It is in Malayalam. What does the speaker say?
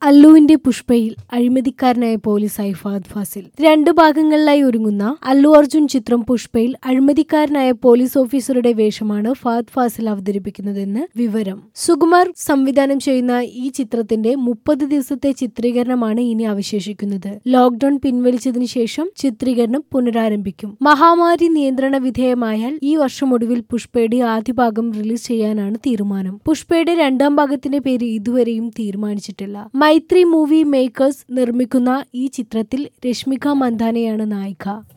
അല്ലുവിന്റെ പുഷ്പയിൽ അഴിമതിക്കാരനായ പോലീസായി ഫഹദ് ഫാസിൽ രണ്ട് ഭാഗങ്ങളിലായി ഒരുങ്ങുന്ന അല്ലു അർജുൻ ചിത്രം പുഷ്പയിൽ അഴിമതിക്കാരനായ പോലീസ് ഓഫീസറുടെ വേഷമാണ് ഫഹദ് ഫാസിൽ അവതരിപ്പിക്കുന്നതെന്ന് വിവരം സുകുമാർ സംവിധാനം ചെയ്യുന്ന ഈ ചിത്രത്തിന്റെ മുപ്പത് ദിവസത്തെ ചിത്രീകരണമാണ് ഇനി അവശേഷിക്കുന്നത് ലോക്ഡൌൺ പിൻവലിച്ചതിനു ശേഷം ചിത്രീകരണം പുനരാരംഭിക്കും മഹാമാരി നിയന്ത്രണ വിധേയമായാൽ ഈ വർഷം ഒടുവിൽ പുഷ്പയുടെ ആദ്യ ഭാഗം റിലീസ് ചെയ്യാനാണ് തീരുമാനം പുഷ്പയുടെ രണ്ടാം ഭാഗത്തിന്റെ പേര് ഇതുവരെയും തീരുമാനിച്ചിട്ടില്ല മൈത്രി മൂവി മേക്കേഴ്സ് നിർമ്മിക്കുന്ന ഈ ചിത്രത്തിൽ രശ്മിക മന്ദാനയാണ് നായിക